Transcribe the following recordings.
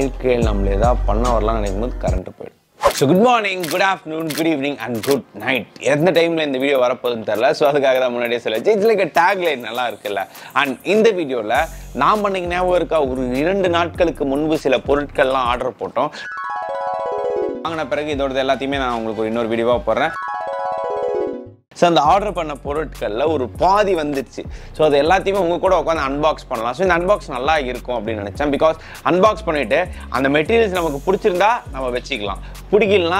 வாழ்க்கையில் நம்மள ஏதாவது பண்ண வரலாம்னு நினைக்கும் போது கரண்ட் போயிடும் so good morning good afternoon good evening and good night எந்த டைமில் இந்த வீடியோ வரப்போகுதுன்னு தெரில ஸோ அதுக்காக தான் முன்னாடியே சொல்ல இட்ஸ் லைக் டேக் லைன் நல்லா இருக்குல்ல அண்ட் இந்த வீடியோவில் நான் பண்ணீங்க ஞாபகம் இருக்கா ஒரு இரண்டு நாட்களுக்கு முன்பு சில பொருட்கள்லாம் ஆர்டர் போட்டோம் வாங்கின பிறகு இதோடது எல்லாத்தையுமே நான் உங்களுக்கு ஒரு இன்னொரு வீடியோவாக போடுறேன் ஸோ அந்த ஆர்டர் பண்ண பொருட்களில் ஒரு பாதி வந்துச்சு ஸோ அது எல்லாத்தையுமே உங்க கூட உட்காந்து அன்பாக்ஸ் பண்ணலாம் ஸோ இந்த அன்பாக்ஸ் நல்லா இருக்கும் அப்படின்னு நினச்சேன் பிகாஸ் அன்பாக்ஸ் பண்ணிவிட்டு அந்த மெட்டீரியல்ஸ் நமக்கு பிடிச்சிருந்தா நம்ம வச்சுக்கலாம் பிடிக்கலனா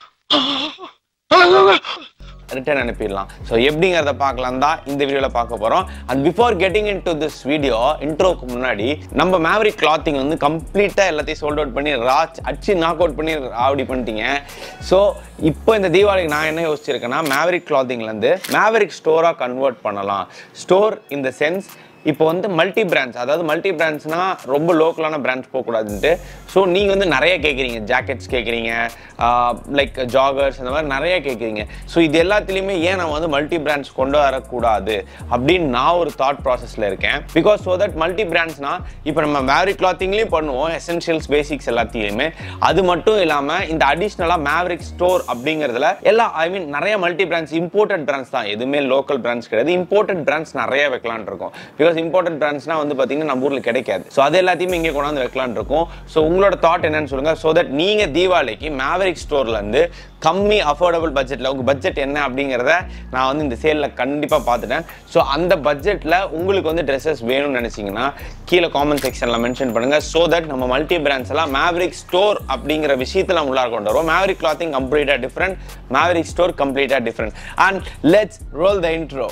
ரிட்டர்ன் அனுப்பிடலாம் ஸோ எப்படிங்கிறத பார்க்கலாம் தான் இந்த வீடியோவில் பார்க்க போகிறோம் and before getting into this video இன்ட்ரோக்கு முன்னாடி நம்ம மேவரிக் கிளாத்திங் வந்து கம்ப்ளீட்டாக எல்லாத்தையும் சோல்ட் அவுட் பண்ணி ராச் அடிச்சு நாக் அவுட் பண்ணி ஆவடி பண்ணிட்டீங்க ஸோ இப்போ இந்த தீபாவளிக்கு நான் என்ன யோசிச்சிருக்கேன்னா மேவரிக் கிளாத்திங்லேருந்து மேவரிக் ஸ்டோராக கன்வெர்ட் பண்ணலாம் ஸ்டோர் இன் த சென்ஸ் இப்போ வந்து மல்டி பிராண்ட்ஸ் அதாவது மல்டி பிராண்ட்ஸ்னா ரொம்ப லோக்கலான பிராண்ட்ஸ் போகக்கூடாதுன்ட்டு ஸோ நீங்கள் வந்து நிறைய கேட்குறீங்க ஜாக்கெட்ஸ் கேட்குறீங்க லைக் ஜாகர்ஸ் அந்த மாதிரி நிறைய கேட்குறீங்க ஸோ இது எல்லாத்துலேயுமே ஏன் நம்ம வந்து மல்டி பிராண்ட்ஸ் கொண்டு வரக்கூடாது அப்படின்னு நான் ஒரு தாட் ப்ராசஸில் இருக்கேன் பிகாஸ் ஸோ தட் மல்டி பிராண்ட்ஸ்னா இப்போ நம்ம மேவரிக் கிளாத்திங்லேயும் பண்ணுவோம் எசென்ஷியல்ஸ் பேசிக்ஸ் எல்லாத்தையுமே அது மட்டும் இல்லாமல் இந்த அடிஷ்னலாக மேவரிக் ஸ்டோர் அப்படிங்கிறதுல எல்லா ஐ மீன் நிறைய மல்டி பிராண்ட்ஸ் இம்போர்ட்டட் பிராண்ட்ஸ் தான் எதுவுமே லோக்கல் பிராண்ட்ஸ் கிடையாது இம்போர்ட்டட் பிராண்ட்ஸ் நிறைய வைக்கலான் இருக்கோம் பிகாஸ் இம்போர்ட்டட் பிராண்ட்ஸ்னா வந்து பார்த்தீங்கன்னா நம்ம ஊரில் கிடைக்காது ஸோ அது எல்லாத்தையுமே இங்கே கொண்டாந்து வைக்கலான் இருக்கும் ஸோ உங்களோட தாட் என்னன்னு சொல்லுங்க ஸோ தட் நீங்கள் தீபாவளிக்கு மேவரிக் ஸ்டோர்லேருந்து கம்மி அஃபோர்டபுள் பட்ஜெட்டில் உங்கள் பட்ஜெட் என்ன அப்படிங்கிறத நான் வந்து இந்த சேலில் கண்டிப்பாக பார்த்துட்டேன் ஸோ அந்த பட்ஜெட்டில் உங்களுக்கு வந்து ட்ரெஸ்ஸஸ் வேணும்னு நினச்சிங்கன்னா கீழே காமெண்ட் செக்ஷனில் மென்ஷன் பண்ணுங்கள் ஸோ தட் நம்ம மல்டி பிராண்ட்ஸ் எல்லாம் மேவரிக் ஸ்டோர் அப்படிங்கிற விஷயத்தில் நம்ம உள்ளார கொண்டு வருவோம் மேவரிக் கிளாத்திங் கம்ப்ளீட்டாக டிஃப்ரெண்ட் மேவரிக் ஸ்டோர் கம்ப்ளீட்டாக different and let's roll the intro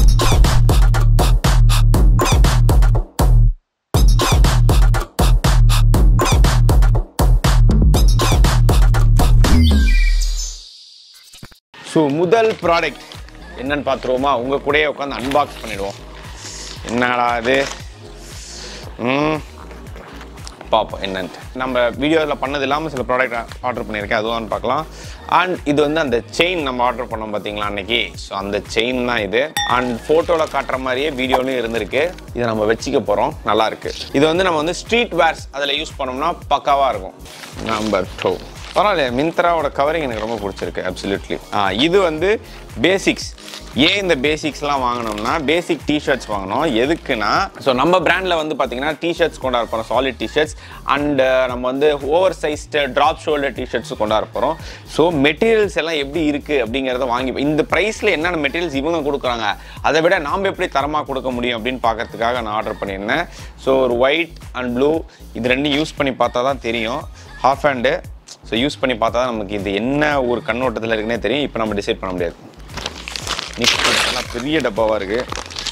so முதல் ப்ராடக்ட் என்னன்னு பார்த்துருவோமா உங்கள் கூடயே உட்காந்து அன்பாக்ஸ் பண்ணிடுவோம் என்னடா இது ம் பார்ப்போம் என்னன்ட்டு நம்ம வீடியோவில் பண்ணது இல்லாமல் சில ப்ராடக்ட் ஆர்டர் பண்ணியிருக்கேன் அதுவும் பார்க்கலாம் அண்ட் இது வந்து அந்த செயின் நம்ம ஆர்டர் பண்ணோம் பார்த்தீங்களா அன்னைக்கு ஸோ அந்த செயின் தான் இது அண்ட் ஃபோட்டோவில் காட்டுற மாதிரியே வீடியோலையும் இருந்திருக்கு இதை நம்ம வச்சுக்க போகிறோம் நல்லா இருக்கு இது வந்து நம்ம வந்து ஸ்ட்ரீட் வேர்ஸ் அதில் யூஸ் பண்ணோம்னா பக்காவாக இருக்கும் நம்பர் டூ பரவாயில்ல மிந்த்ராவோட கவரிங் எனக்கு ரொம்ப பிடிச்சிருக்கு அப்சல்யூட்லி இது வந்து பேசிக்ஸ் ஏன் இந்த பேசிக்ஸ்லாம் வாங்கினோம்னா பேசிக் டிஷர்ட்ஸ் வாங்கினோம் எதுக்குன்னா ஸோ நம்ம பிராண்டில் வந்து பார்த்தீங்கன்னா டிஷர்ட்ஸ் கொண்டாட போகிறோம் சாலிட் டிஷர்ட்ஸ் அண்ட் நம்ம வந்து oversized drop shoulder T-shirts கொண்டாட போகிறோம் ஸோ மெட்டீரியல்ஸ் எல்லாம் எப்படி இருக்குது அப்படிங்கிறத வாங்கி இந்த ப்ரைஸில் என்னென்ன மெட்டீரியல்ஸ் இவங்க கொடுக்குறாங்க அதை விட நாம் எப்படி தரமாக கொடுக்க முடியும் அப்படின்னு பார்க்கறதுக்காக நான் ஆர்டர் பண்ணியிருந்தேன் ஸோ ஒரு ஒயிட் அண்ட் ப்ளூ இது ரெண்டும் யூஸ் பண்ணி பார்த்தா தான் தெரியும் ஹாஃப் ஹேண்டு ஸோ யூஸ் பண்ணி பார்த்தா தான் நமக்கு இது என்ன ஒரு கண்ணோட்டத்தில் இருக்குன்னே தெரியும் இப்போ நம்ம டிசைட் பண்ண முடியாது மிக்ஸ் நல்லா பெரிய டப்பாவாக இருக்குது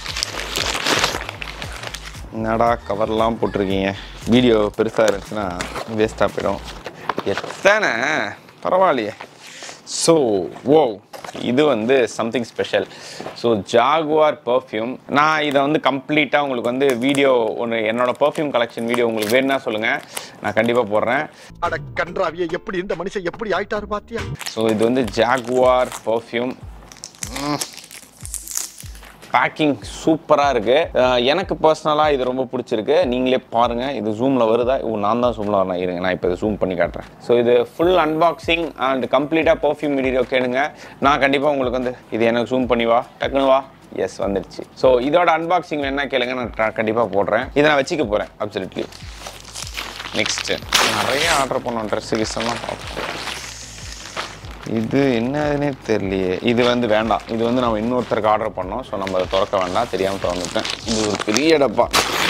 என்னடா கவர்லாம் போட்டிருக்கீங்க வீடியோ பெருசாக இருந்துச்சுன்னா வேஸ்ட்டாக போயிடும் எத்தனை பரவாயில்லையே ஸோ ஓ இது வந்து something special so Jaguar perfume நான் இதை வந்து கம்ப்ளீட்டாக உங்களுக்கு வந்து வீடியோ ஒன்று என்னோட பர்ஃப்யூம் கலெக்ஷன் வீடியோ உங்களுக்கு வேணும்னா சொல்லுங்கள் நான் கண்டிப்பாக போடுறேன் அட கன்றாவிய எப்படி இந்த மனுஷன் எப்படி ஆயிட்டாரு பாத்தியா ஸோ இது வந்து ஜாகுவார் பர்ஃப்யூம் பேக்கிங் சூப்பராக இருக்குது எனக்கு பர்சனலாக இது ரொம்ப பிடிச்சிருக்கு நீங்களே பாருங்கள் இது ஜூமில் வருதா ஓ நான் தான் ஜூமில் வரேன் இருங்க நான் இப்போ இதை ஜூம் பண்ணி காட்டுறேன் ஸோ இது ஃபுல் அன்பாக்சிங் அண்ட் கம்ப்ளீட்டாக பர்ஃப்யூம் வீடியோ கேளுங்க நான் கண்டிப்பாக உங்களுக்கு வந்து இது எனக்கு ஜூம் பண்ணி வா டக்குனு வா எஸ் வந்துடுச்சு ஸோ இதோட அன்பாக்சிங் வேணா கேளுங்க நான் கண்டிப்பாக போடுறேன் இதை நான் வச்சுக்க போகிறேன் அப்சல்யூட்லி நெக்ஸ்ட்டு நிறைய ஆர்டர் பண்ணோம் ட்ரெஸ்ஸு கிஸ்ஸெல்லாம் பார்ப்போம் இது என்னதுன்னே தெரியலையே இது வந்து வேண்டாம் இது வந்து நம்ம இன்னொருத்தருக்கு ஆர்டர் பண்ணோம் ஸோ நம்ம அதை திறக்க வேண்டாம் தெரியாமல் திறந்துட்டேன் இது ஒரு பெரிய டப்பா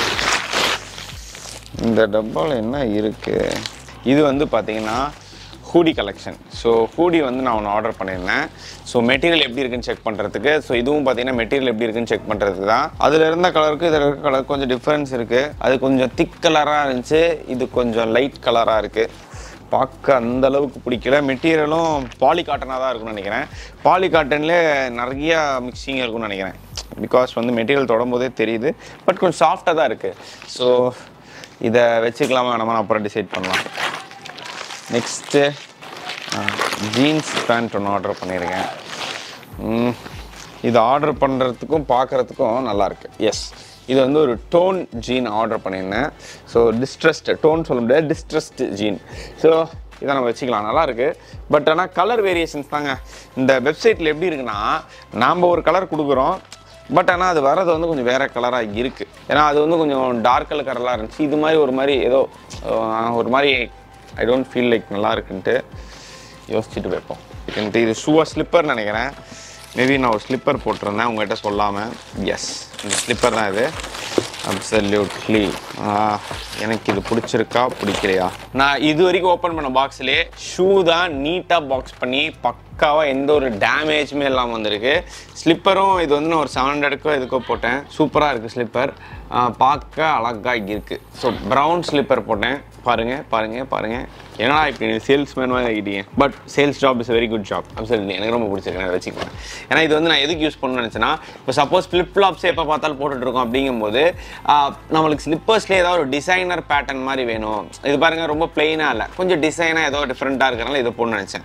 இந்த டப்பாவில் என்ன இருக்குது இது வந்து பார்த்தீங்கன்னா ஹூடி கலெக்ஷன் ஸோ ஹூடி வந்து நான் ஒன்று ஆர்டர் பண்ணியிருந்தேன் ஸோ மெட்டீரியல் எப்படி இருக்குன்னு செக் பண்ணுறதுக்கு ஸோ இதுவும் பார்த்தீங்கன்னா மெட்டீரியல் எப்படி இருக்குன்னு செக் பண்ணுறதுக்கு தான் அதில் இருந்த கலருக்கு இதில் இருக்க கலர் கொஞ்சம் டிஃப்ரென்ஸ் இருக்குது அது கொஞ்சம் திக் கலராக இருந்துச்சு இது கொஞ்சம் லைட் கலராக இருக்குது பார்க்க அந்த அளவுக்கு பிடிக்கல மெட்டீரியலும் பாலி காட்டனாக தான் இருக்கும்னு நினைக்கிறேன் பாலி காட்டன்லேயே நிறைய மிக்சிங் இருக்கும்னு நினைக்கிறேன் பிகாஸ் வந்து மெட்டீரியல் தொடும்போதே தெரியுது பட் கொஞ்சம் சாஃப்டாக தான் இருக்குது ஸோ இதை வச்சுக்கலாமா நம்ம அப்புறம் டிசைட் பண்ணலாம் நெக்ஸ்ட்டு ஜீன்ஸ் பேண்ட் ஒன்று ஆர்டர் பண்ணியிருக்கேன் ம், இது ஆர்டர் பண்ணுறதுக்கும் பார்க்குறதுக்கும் நல்லா இருக்கு எஸ் இது வந்து ஒரு டோன் ஜீன் ஆர்டர் பண்ணியிருந்தேன் ஸோ டிஸ்ட்ரஸ்ட் டோன் சொல்ல முடியாது டிஸ்ட்ரஸ்ட் ஜீன் ஸோ இதை நம்ம வச்சுக்கலாம் நல்லா இருக்கு பட் ஆனால் கலர் வேரியேஷன்ஸ் தாங்க இந்த வெப்சைட்டில் எப்படி இருக்குன்னா நாம் ஒரு கலர் கொடுக்குறோம் பட் ஆனால் அது வர்றது வந்து கொஞ்சம் வேறு கலராக இருக்குது ஏன்னா அது வந்து கொஞ்சம் டார்க் கலர் கலராக இருந்துச்சு இது மாதிரி ஒரு மாதிரி ஏதோ அஹ், ஒரு மாதிரி ஐ டோன்ட் ஃபீல் லைக் நல்லா இருக்குன்ட்டு யோசிச்சுட்டு வைப்போம் எனக்கு இது ஷூவாக ஸ்லிப்பர் நினைக்கிறேன் மேபி நான் ஒரு ஸ்லிப்பர் போட்டிருந்தேன் உங்கள்கிட்ட சொல்லாமல் எஸ் இந்த ஸ்லிப்பர் தான் இது அப்சல்யூட்லி எனக்கு இது பிடிச்சிருக்கா பிடிக்கலையா நான் இது வரைக்கும் ஓப்பன் பண்ண பாக்ஸ்லேயே ஷூ தான் நீட்டாக பாக்ஸ் பண்ணி பக்காவாக எந்த ஒரு டேமேஜுமே இல்லாமல் வந்திருக்கு ஸ்லிப்பரும் இது வந்து நான் ஒரு செவன் ஹண்ட்ரடுக்கோ இதுக்கோ போட்டேன் சூப்பராக இருக்குது ஸ்லிப்பர் பார்க்க அழகாக இருக்குது ஸோ ப்ரௌன் ஸ்லிப்பர் போட்டேன் பாருங்கள் பாருங்கள் பாருங்கள் ஏன்னா இப்போ சேல்ஸ்மேன் மாதிரி ஆகிட்டீங்க but sales job is very good job absolutely எனக்கு ரொம்ப பிடிச்சிருக்கு நான் வச்சுக்கிறேன் ஏன்னா இது வந்து நான் எதுக்கு யூஸ் பண்ணணும்னு நினச்சேன்னா இப்போ சப்போஸ் ஃப்ளிப் ஃப்ளாப்ஸ் எப்போ பார்த்தாலும் போட்டுட்டு இருக்கோம் அப்படிங்கும்போது ஆஹ், நம்மளுக்கு ஸ்லிப்பர்ஸ்லேயே ஏதாவது ஒரு டிசைனர் பேட்டர்ன் மாதிரி வேணும் இது பாருங்கள் ரொம்ப பிளெயினாக இல்லை கொஞ்சம் டிசைனாக ஏதோ டிஃப்ரெண்ட்டாக இருக்கிறனால இதை போடணும்னு நினச்சேன்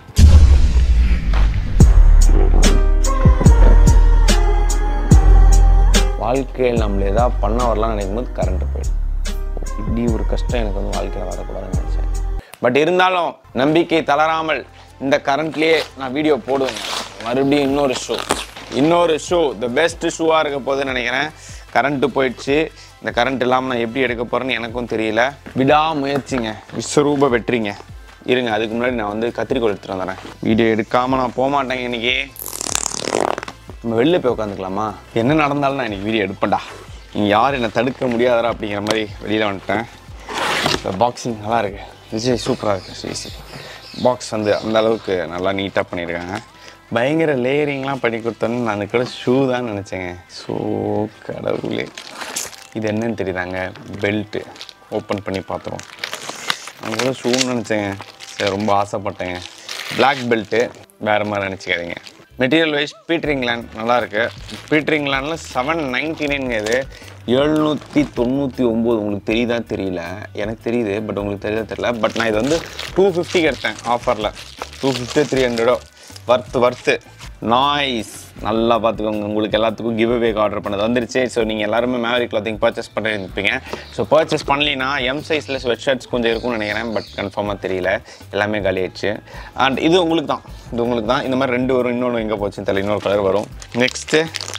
வாழ்க்கையில் நம்மள ஏதாவது பண்ண வரலாம்னு நினைக்கும் போது கரண்ட் போயிடும் இப்படி ஒரு கஷ்டம் எனக்கு வந்து வாழ்க்கையில் வரக்கூடாதுன்னு நினச்சேன் பட் இருந்தாலும் நம்பிக்கை தளராமல் இந்த கரண்ட்லேயே நான் வீடியோ போடுவேன் மறுபடியும் இன்னொரு ஷோ இன்னொரு ஷோ த பெஸ்ட் ஷூவாக இருக்க போகுதுன்னு நினைக்கிறேன் கரண்ட்டு போயிடுச்சு இந்த கரண்ட் இல்லாமல் நான் எப்படி எடுக்க போகிறேன்னு எனக்கும் தெரியல விடா முயற்சிங்க விஸ்வரூப வெற்றிங்க இருங்க அதுக்கு முன்னாடி நான் வந்து கத்திரிக்கோள் எடுத்துகிட்டு வந்துடுறேன் வீடியோ எடுக்காமல் நான் போக மாட்டேங்க இன்னைக்கு நம்ம வெளில போய் உட்காந்துக்கலாமா என்ன நடந்தாலும் நான் இன்னைக்கு வீடியோ எடுப்பேன்டா நீ யார் என்னை தடுக்க முடியாதரா அப்படிங்கிற மாதிரி வெளியில் வந்துட்டேன் இந்த பாக்ஸிங் நல்லா இருக்கு விஜய் சூப்பராக இருக்கு சிசி பாக்ஸ் வந்து அந்த அளவுக்கு நல்லா நீட்டாக பண்ணியிருக்காங்க பயங்கர லேயரிங்லாம் பண்ணி கொடுத்தோன்னு நான் கூட ஷூ தான் நினச்சேங்க ஸோ கடவுளே இது என்னன்னு தெரியுதாங்க பெல்ட்டு ஓப்பன் பண்ணி பார்த்துருவோம் நான் கூட ஷூன்னு நினச்சேங்க சரி ரொம்ப ஆசைப்பட்டேங்க Black பெல்ட்டு வேறு மாதிரி நினச்சிக்காதீங்க மெட்டீரியல் வைஸ் பீட்டர் இங்கிலாண்ட் நல்லா இருக்கு பீட்டர் இங்கிலாண்டில் செவன் நைன்டி நைன்ங்க இது எழுநூற்றி தொண்ணூற்றி ஒம்பது உங்களுக்கு தெரியுதா தெரியல எனக்கு தெரியுது பட் உங்களுக்கு தெரியுதா தெரியல பட் நான் இது வந்து டூ ஃபிஃப்டிக்கு எடுத்தேன் ஆஃபரில் டூ ஃபிஃப்டி த்ரீ ஹண்ட்ரடோ வர்த்து வர்த்து நாய்ஸ் நல்லா பார்த்துக்கோங்க உங்களுக்கு எல்லாத்துக்கும் கிவ் அவேக்கு ஆர்டர் பண்ணது வந்துருச்சு ஸோ நீங்கள் எல்லாருமே மேவரி கிளாத்திங் பர்ச்சேஸ் பண்ணிருப்பீங்க ஸோ பர்ச்சேஸ் பண்ணலினா எம் சைஸில் ஸ்வெட் ஷர்ட்ஸ் கொஞ்சம் இருக்கும்னு நினைக்கிறேன் பட் கன்ஃபார்மாக தெரியல எல்லாமே காலி ஆயிடுச்சு அண்ட் இது உங்களுக்கு தான் இது உங்களுக்கு தான் இந்த மாதிரி ரெண்டு வரும் இன்னொன்று எங்கே போச்சுன்னு தெரியல இன்னொரு கலர் வரும் நெக்ஸ்ட்டு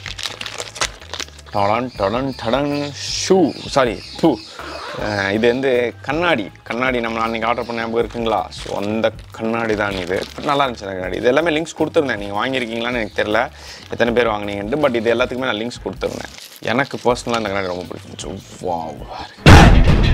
டடன் டடன் டடன் ஷூ சாரி டூ இது வந்து கண்ணாடி கண்ணாடி நம்ம அன்றைக்கி ஆர்டர் பண்ண ஞாபகம் இருக்குங்களா ஸோ அந்த கண்ணாடி தான் இது நல்லா இருந்துச்சு அந்த கண்ணாடி இது எல்லாமே லிங்க்ஸ் கொடுத்துருந்தேன் நீங்கள் வாங்கியிருக்கீங்களான்னு எனக்கு தெரியல எத்தனை பேர் வாங்குனீங்கன்ட்டு பட் இது எல்லாத்துக்குமே நான் லிங்க்ஸ் கொடுத்துருந்தேன் எனக்கு பர்சனலாக இந்த கண்ணாடி ரொம்ப பிடிச்சிருந்துச்சு வா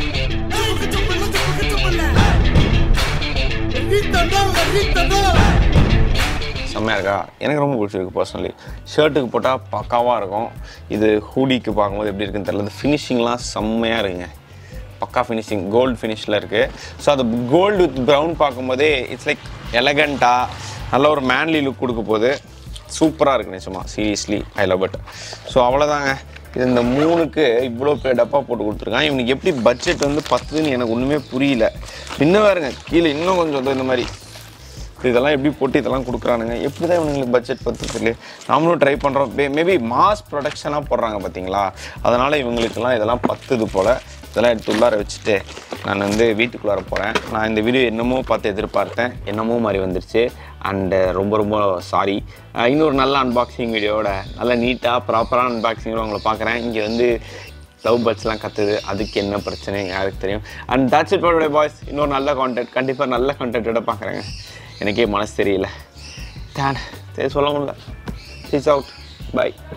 செம்மையாக இருக்கா எனக்கு ரொம்ப பிடிச்சிருக்கு பர்சனலி ஷர்ட்டுக்கு போட்டால் பக்காவாக இருக்கும் இது ஹூடிக்கு பார்க்கும்போது எப்படி இருக்குன்னு தெரியல இந்த ஃபினிஷிங்லாம் செம்மையாக இருக்குங்க பக்கா ஃபினிஷிங் கோல்டு ஃபினிஷில் இருக்குது ஸோ அது கோல்டு வித் ப்ரௌன் பார்க்கும்போதே இட்ஸ் லைக் எலகண்ட்டாக நல்ல ஒரு மேன்லி லுக் கொடுக்க போகுது சூப்பராக இருக்கு நிச்சயமா seriously I love it so அவ்வளோதாங்க இது இந்த மூணுக்கு இவ்வளோ பெரிய டப்பா போட்டு கொடுத்துருக்கான் இவனுக்கு எப்படி பட்ஜெட் வந்து பத்துன்னு எனக்கு ஒன்றுமே புரியல இன்னும் வேறுங்க கீழே இன்னும் கொஞ்சம் வந்து இந்த மாதிரி இதெல்லாம் எப்படி போட்டு இதெல்லாம் கொடுக்குறானுங்க எப்படி தான் இவங்களுக்கு பட்ஜெட் பத்து தெரியல நாமளும் ட்ரை பண்ணுறோம் மேபி மாஸ் ப்ரொடக்ஷனாக போடுறாங்க பார்த்தீங்களா அதனால் இவங்களுக்கெல்லாம் இதெல்லாம் பத்துது போல் இதெல்லாம் எடுத்து உள்ளார வச்சுட்டு நான் வந்து வீட்டுக்குள்ளார போகிறேன் நான் இந்த வீடியோ என்னமோ பார்த்து எதிர்பார்த்தேன் என்னமோ மாதிரி வந்துருச்சு அண்டு ரொம்ப ரொம்ப சாரி இன்னொரு நல்ல அன்பாக்சிங் வீடியோவோட நல்ல நீட்டாக ப்ராப்பரான அன்பாக்சிங்கோட உங்களை பார்க்குறேன் இங்கே வந்து லவ் பேர்ட்ஸ்லாம் கத்துது அதுக்கு என்ன பிரச்சனை யாருக்கு தெரியும் and that's it for boys இன்னொரு நல்ல கான்டென்ட் கண்டிப்பாக நல்ல கான்டென்ட்டோட பார்க்குறேங்க எனக்கே மனசு தெரியல தேன் சரி சொல்ல முடியல சீஸ் அவுட் பை